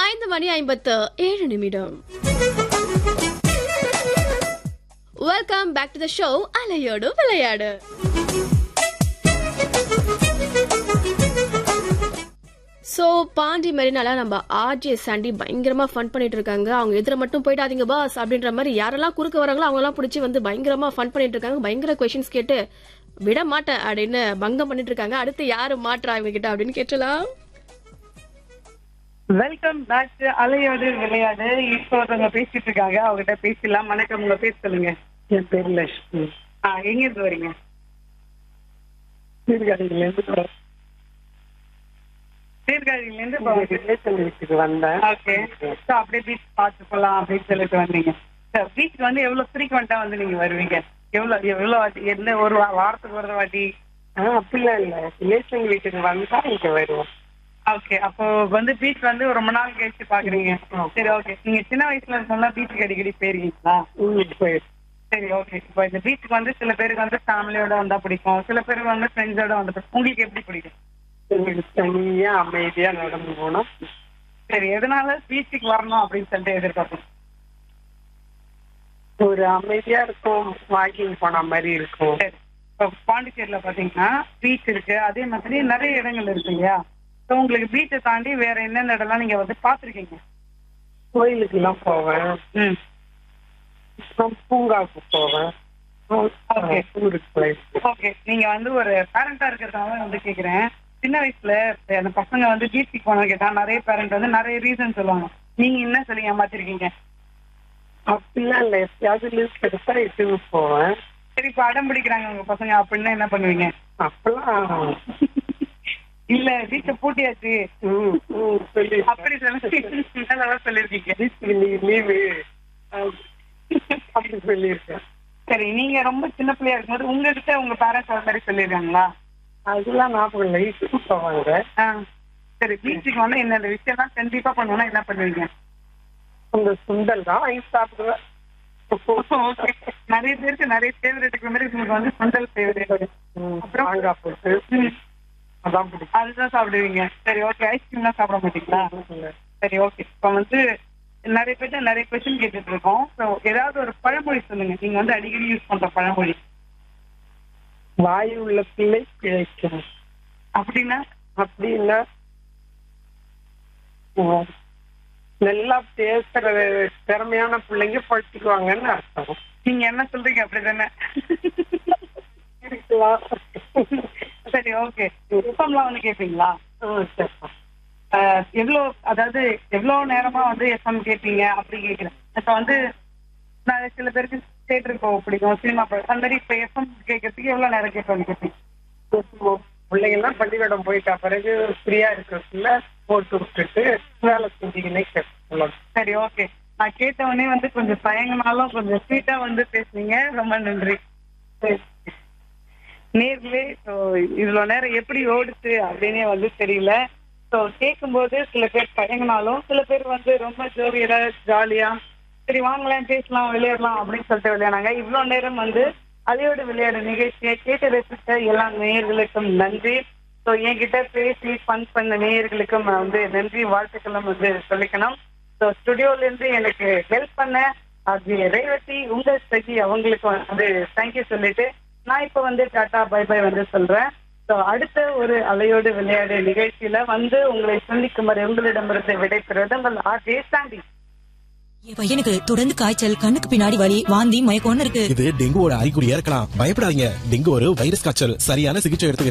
ஐந்து மணி ஐம்பத்து ஏழு நிமிடம் welcome back to the show அலையோடு விளையாடு ஸோ பாண்டி மெரினால நம்ம ஆர்ஜே சாண்டி பயங்கரமா ஃபன் பண்ணிட்டு இருக்காங்க அவங்க எதிர மட்டும் போயிட்டாதீங்க பாஸ் அப்படின்ற மாதிரி யாரெல்லாம் குறுக்க வராங்களோ அவங்கெல்லாம் பிடிச்சி வந்து பயங்கரமா ஃபன் பண்ணிட்டு இருக்காங்க பயங்கர கொஷின்ஸ் கேட்டு விட மாட்டேன் அப்படின்னு பங்கம் பண்ணிட்டு இருக்காங்க அடுத்து யாரு மாற்றா இவங்க கிட்ட அப்படின்னு கேட்டலாம் வெல்கம் பேக் டு அலையோடு விளையாடு இப்போ ஒருத்தவங்க பேசிட்டு இருக்காங்க அவங்ககிட்ட பேசலாம் வணக்கம் உங்க பேர் சொல்லுங்க என் பேர் லட்சுமி ஆ எங்க இருந்து வரீங்க சீர்காழியில இருந்து சீர்காழியில இருந்து ரிலேஷன் வீட்டுக்கு வந்தேன் ஓகே ஸோ அப்படியே பீச் பார்த்து போலாம் அப்படின்னு சொல்லிட்டு வந்தீங்க சார் பீச் வந்து எவ்வளவு ஃப்ரீக்வெண்டா வந்து நீங்க வருவீங்க எவ்வளவு எவ்வளவு வாட்டி என்ன ஒரு வா- வாரத்துக்கு ஒரு வாட்டி ஆ அப்படிலாம் இல்ல ரிலேஷன் வீட்டுக்கு வந்தா இங்க வருவோம் ஓகே அப்போ வந்து பீச் வந்து ரொம்ப நாள் கழிச்சு பாக்குறீங்க சரி ஓகே நீங்க சின்ன வயசுல இருக்கோம்ல பீச்சுக்கு அடிக்கடி போயிருக்கீங்களா ம், போயிரு. சரி ஓகே இப்போ இந்த பீச்சுக்கு வந்து சில பேருக்கு வந்து ஃபேமிலியோட வந்தா பிடிக்கும் சில பேருக்கு வந்து ஃப்ரெண்ட்ஸோட வந்து பிடிக்கும் உங்களுக்கு எப்படி பிடிக்கும் எங்களுக்கு தனியா அமைதியா நடந்து போனா சரி எதனால பீச்சுக்கு வரணும் அப்படின்னு சொல்லிட்டு எதிர்பார்ப்போம் ஒரு அமைதியா இருக்கும் வாக்கிங் போன மாதிரி இருக்கும் சரி இப்போ பாண்டிச்சேரியில பாத்தீங்கன்னா பீச் இருக்கு அதே மாதிரி நிறைய இடங்கள் இருக்கு இல்லையா ஸோ உங்களுக்கு பீச்சை தாண்டி வேற என்னென்ன இடம்லாம் நீங்க வந்து பார்த்துருக்கீங்க கோயிலுக்கு எல்லாம் போவேன் ம் அப்புறம் பூங்காவுக்கு போவேன் Okay. ஊருக்கு போயிருக்கேன் ஓகே நீங்க வந்து ஒரு பேரண்டா இருக்கிறதால வந்து கேக்குறேன் சின்ன வயசுல அந்த பசங்க வந்து பீச்சுக்கு போன கேட்டா நிறைய பேரண்ட் வந்து நிறைய ரீசன் சொல்லுவாங்க நீங்க என்ன சொல்லி ஏமாத்திருக்கீங்க அப்படிலாம் இல்ல எப்பயாவது லீவ் கிடைச்சா இட்டுன்னு போவேன் சரி இப்ப அடம் பிடிக்கிறாங்க உங்க பசங்க அப்படின்னா என்ன பண்ணுவீங்க அப்பெல்லாம் இல்ல வீட்டை பூட்டியாச்சு ம், ம், சொல்லி அப்படி சொல்லி நல்லதா சொல்லிருக்கீங்க லீவு அப்படி சொல்லியிருக்கேன் சரி நீங்க ரொம்ப சின்ன பிள்ளையா இருக்கும்போது உங்ககிட்ட உங்க பேரண்ட்ஸ் அது மாதிரி சொல்லிருக்காங்களா அதெல்லாம் ஞாபகம் இல்லை இட்டுன்னு போவாங்க ஆ. சரி பீச்சுக்கு வந்து என்னென்ன விஷயம்லாம் கண்டிப்பா பண்ணணும்னா என்ன பண்ணுவீங்க அந்த சுண்டல் தான் வாங்கி சாப்பிடுவேன் ஓகே நிறைய பேருக்கு நிறைய ஃபேவரட் இருக்கிற மாதிரி உங்களுக்கு வந்து சுண்டல் ஃபேவரட் ம், அப்புறம்? மாங்காய் போட்டு அதான் பிடிக்கும் அதுதான் சாப்பிடுவீங்க சரி ஓகே ஐஸ்கிரீம்லாம் சாப்பிட மாட்டீங்களா சரி ஓகே இப்போ வந்து நிறைய பேர்ட்ட நிறைய கொஸ்டின் கேட்டுட்டு இருக்கோம் ஸோ ஏதாவது ஒரு பழமொழி சொல்லுங்க நீங்க வந்து அடிக்கடி யூஸ் பண்ற பழமொழி வாயு உள்ள பிள்ளை பிழைக்கும் அப்படின்னா அப்படின்னா ம், நல்லா பேசுற திறமையான பிள்ளைங்க படிச்சுக்குவாங்கன்னு அர்த்தம் நீங்க என்ன சொல்றீங்க அப்படிதானே இருக்கலாம் சரி ஓகே எஃப்எம்லாம் வந்து கேட்பீங்களா ஆ, சரிப்பா. ஆஹ் எவ்வளோ அதாவது எவ்வளவு நேரமா வந்து எஃப்எம் கேட்பீங்க அப்படி கேட்கிறேன் இப்ப வந்து நான் சில பேருக்கு தேட்டருக்கு போக பிடிக்கும் சினிமா போக அந்த மாதிரி இப்ப எஃப்எம் கேட்கறதுக்கு எவ்வளவு நேரம் கேட்பேன் கேட்பீங்க பிள்ளைங்கெல்லாம் பள்ளிக்கூடம் போயிட்டா பிறகு ஃப்ரீயா இருக்கிறதுல போட்டு விட்டுட்டு வேலை செஞ்சுக்கினே கேட்கலாம் சரி ஓகே நான் கேட்டவொடனே வந்து கொஞ்சம் தயங்கினாலும் கொஞ்சம் ஸ்வீட்டா வந்து பேசுனீங்க ரொம்ப நன்றி நேர்லயே ஸோ இவ்வளவு நேரம் எப்படி ஓடுச்சு அப்படின்னே வந்து தெரியல ஸோ கேட்கும்போது சில பேர் தயங்கினாலும் சில பேர் வந்து ரொம்ப ஜோவியரா ஜாலியா சரி வாங்கலாம் பேசலாம் விளையாடலாம் அப்படின்னு சொல்லிட்டு விளையாடாங்க இவ்வளவு நேரம் வந்து அதையோட விளையாடு நிகழ்ச்சியை கேட்டு ரசித்த எல்லா நேயர்களுக்கும் நன்றி ஸோ என்கிட்ட பேசி ஃபன் பண்ண நேயர்களுக்கும் நான் வந்து நன்றி வாழ்த்துக்களும் வந்து சொல்லிக்கணும் ஸோ ஸ்டுடியோல இருந்து எனக்கு ஹெல்ப் பண்ண அது ரேவதி உங்க சகி அவங்களுக்கு வந்து தேங்க்யூ சொல்லிட்டு நான் இப்ப வந்து டாடா பை பை வந்து சொல்றேன் ஸோ அடுத்த ஒரு அலையோடு விளையாடு நிகழ்ச்சியில வந்து உங்களை சந்திக்கும் வரை உங்களிடமிருந்து விடைபெறுவது உங்கள் ஆர்ஜே சாண்டி என் பையனுக்கு தொடர்ந்து காய்ச்சல் கண்ணுக்கு பின்னாடி வலி வாந்தி மயக்கம்னு இருக்கு இது டெங்குவோட அறிகுறியா இருக்கலாம் பயப்படாதீங்க டெங்கு ஒரு வைரஸ் காய்ச்சல் சரியான சிகிச்சை எடுத்து